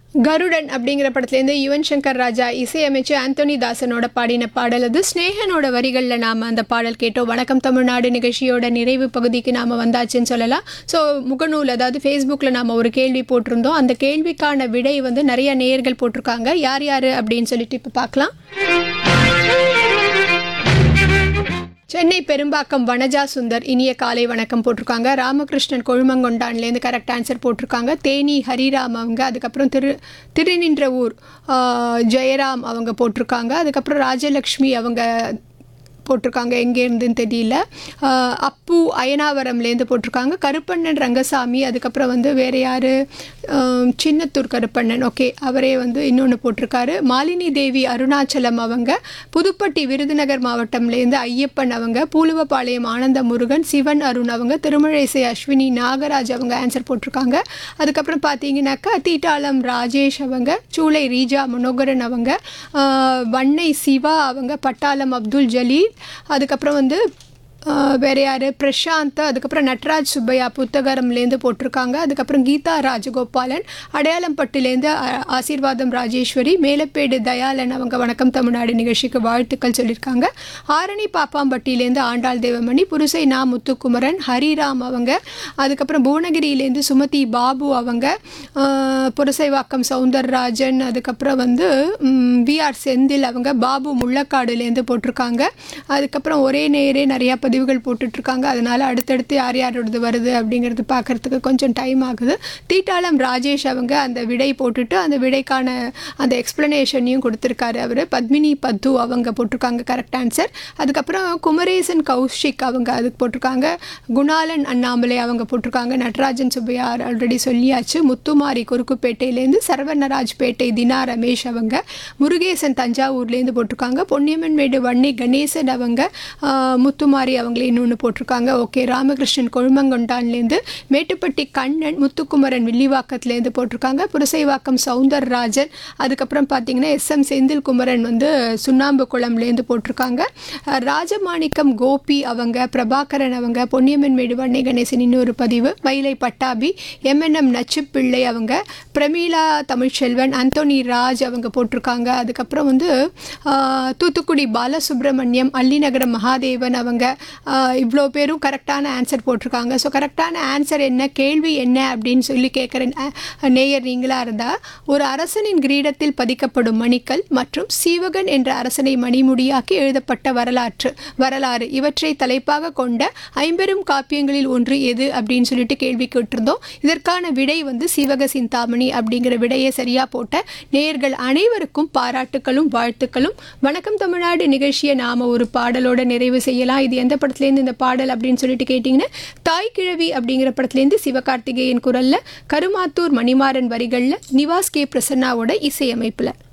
கருடன் அப்படிங்கிற படத்துலேருந்து யுவன் சங்கர் ராஜா இசையமைச்சு ஆந்தோனி தாசனோட பாடின பாடல் அது ஸ்னேகனோட வரிகளில் நாம் அந்த பாடல் கேட்டோம் வணக்கம் தமிழ்நாடு நிகழ்ச்சியோட நிறைவு பகுதிக்கு நாம் வந்தாச்சுன்னு சொல்லலாம் ஸோ முகநூல் அதாவது ஃபேஸ்புக்கில் நாம் ஒரு கேள்வி போட்டிருந்தோம் அந்த கேள்விக்கான விடை வந்து நிறைய நேயர்கள் போட்டிருக்காங்க யார் யார் அப்படின்னு சொல்லிட்டு இப்போ பார்க்கலாம் சென்னை பெரும்பாக்கம் வனஜா சுந்தர் இனிய காலை வணக்கம் போட்டிருக்காங்க ராமகிருஷ்ணன் கொழுமங்கொண்டான்லேருந்து கரெக்ட் ஆன்சர் போட்டிருக்காங்க தேனி ஹரிராம் அவங்க அதுக்கப்புறம் திரு திருநின்ற ஊர் ஆஹ், ஜெயராம் அவங்க போட்டிருக்காங்க அதுக்கப்புறம் ராஜலக்ஷ்மி அவங்க போட்டிருக்காங்க எங்கேருந்துன்னு தெரியல ஆஹ், அப்பு அயனாவரம்லேருந்து போட்டிருக்காங்க கருப்பண்ணன் ரங்கசாமி அதுக்கப்புறம் வந்து வேறு யார் சின்னத்தூர் கருப்பண்ணன் ஓகே அவரே வந்து இன்னொன்று போட்டிருக்காரு மாலினி தேவி அருணாச்சலம் அவங்க புதுப்பட்டி விருதுநகர் மாவட்டம்லேருந்து ஐயப்பன் அவங்க பூலுவபாளையம் ஆனந்த முருகன் சிவன் அருண் அவங்க திருமழைசை அஸ்வினி நாகராஜ் அவங்க ஆன்சர் போட்டிருக்காங்க அதுக்கப்புறம் பார்த்தீங்கன்னாக்கா தீட்டாளம் ராஜேஷ் அவங்க சூளை ரீஜா மனோகரன் அவங்க ஆஹ், வண்ணை சிவா அவங்க பட்டாளம் அப்துல் ஜலீல் அதுக்கப்புறம் வந்து ஆஹ், வேற யார் பிரசாந்த் அதுக்கப்புறம் நட்ராஜ் சுப்பையா புத்தகரம்லேருந்து போட்டிருக்காங்க அதுக்கப்புறம் கீதா ராஜகோபாலன் அடையாளம்பட்டிலேருந்து ஆ- ஆசீர்வாதம் ராஜேஸ்வரி மேலப்பேடு தயாளன் அவங்க வணக்கம் தமிழ்நாடு நிகழ்ச்சிக்கு வாழ்த்துக்கள் சொல்லியிருக்காங்க ஆரணி பாப்பாம்பட்டியிலேருந்து ஆண்டாள் தேவமணி புருசை நா முத்துக்குமரன் ஹரிராம் அவங்க அதுக்கப்புறம் புவனகிரியிலேருந்து சுமதி பாபு அவங்க ஆஹ், புரசைவாக்கம் சவுந்தரராஜன் அதுக்கப்புறம் வந்து விஆர் செந்தில் அவங்க பாபு முள்ளக்காடுலேருந்து போட்டிருக்காங்க அதுக்கப்புறம் ஒரே நேரே நிறையா பதிவுகள் போட்டுட்ருக்காங்க அதனால அடுத்தடுத்து யார் யாரோடது வருது அப்படிங்கிறது பார்க்கறதுக்கு கொஞ்சம் டைம் ஆகுது தீட்டாளம் ராஜேஷ் அவங்க அந்த விடை போட்டுட்டு அந்த விடைக்கான அந்த எக்ஸ்ப்ளனேஷனையும் கொடுத்துருக்காரு அவர் பத்மினி பத்து அவங்க போட்டிருக்காங்க கரெக்ட் ஆன்சர் அதுக்கப்புறம் குமரேசன் கௌஷிக் அவங்க அதுக்கு போட்டிருக்காங்க குணாலன் அண்ணாமலை அவங்க போட்டிருக்காங்க நடராஜன் சுப்பையார் ஆல்ரெடி சொல்லியாச்சு முத்துமாரி குறுக்குப்பேட்டையிலேருந்து சரவணராஜ்பேட்டை தினா ரமேஷ் அவங்க முருகேசன் தஞ்சாவூர்லேருந்து போட்டிருக்காங்க பொன்னியம்மன்மேடு வன்னி கணேசன் அவங்க ஆஹ், முத்துமாரி அவங்களே இன்னொன்று போட்டிருக்காங்க ஓகே ராமகிருஷ்ணன் கொழுமங்கொண்டான்லேருந்து மேட்டுப்பட்டி கண்ணன் முத்துக்குமரன் வில்லிவாக்கத்துலேருந்து போட்டிருக்காங்க புரசைவாக்கம் சவுந்தரராஜன் அதுக்கப்புறம் பார்த்தீங்கன்னா எஸ் எம் செந்தில் குமரன் வந்து சுண்ணாம்பு குளம்லேருந்து போட்டிருக்காங்க அஹ், ராஜமாணிக்கம் கோபி அவங்க பிரபாகரன் அவங்க பொன்னியம்மன்மேடு வன்னி கணேசன் இன்னொரு பதிவு மயிலை பட்டாபி எம்என்எம் நச்சுப்பிள்ளை அவங்க பிரமீளா தமிழ்ச்செல்வன் அந்தோனி ராஜ் அவங்க போட்டிருக்காங்க அதுக்கப்புறம் வந்து ஆஹ், தூத்துக்குடி பாலசுப்ரமணியம் அள்ளிநகரம் மகாதேவன் அவங்க இவ்வளோ பேரும் கரெக்டான ஆன்சர் போட்டிருக்காங்க ஸோ கரெக்டான ஆன்சர் என்ன கேள்வி என்ன அப்படின்னு சொல்லி கேட்குற நேயர் நீங்களாக இருந்தால் ஒரு அரசனின் கிரீடத்தில் பதிக்கப்படும் மணிக்கல் மற்றும் சீவகன் என்ற அரசனை மணிமுடியாக்கி எழுதப்பட்ட வரலாற்று வரலாறு இவற்றை தலைப்பாக கொண்ட ஐம்பெரும் காப்பியங்களில் ஒன்று எது அப்படின்னு சொல்லிட்டு கேள்வி கேட்டிருந்தோம் இதற்கான விடை வந்து சிவக சிந்தாமணி அப்படிங்கிற விடையை சரியா போட்ட நேயர்கள் அனைவருக்கும் பாராட்டுக்களும் வாழ்த்துக்களும் வணக்கம் தமிழ்நாடு நிகழ்ச்சியை நாம ஒரு பாடலோட நிறைவு செய்யலாம் இது எந்த படத்துலேருந்து இந்த பாடல் அப்படின்னு சொல்லிட்டு கேட்டிங்கன்னா தாய் கிழவி அப்படிங்கிற படத்துலேருந்து சிவகார்த்திகேயன் குரல்ல கருமாத்தூர் மணிமாறன் வரிகளில் நிவாஸ் கே பிரசன்னாவோட இசையமைப்பில்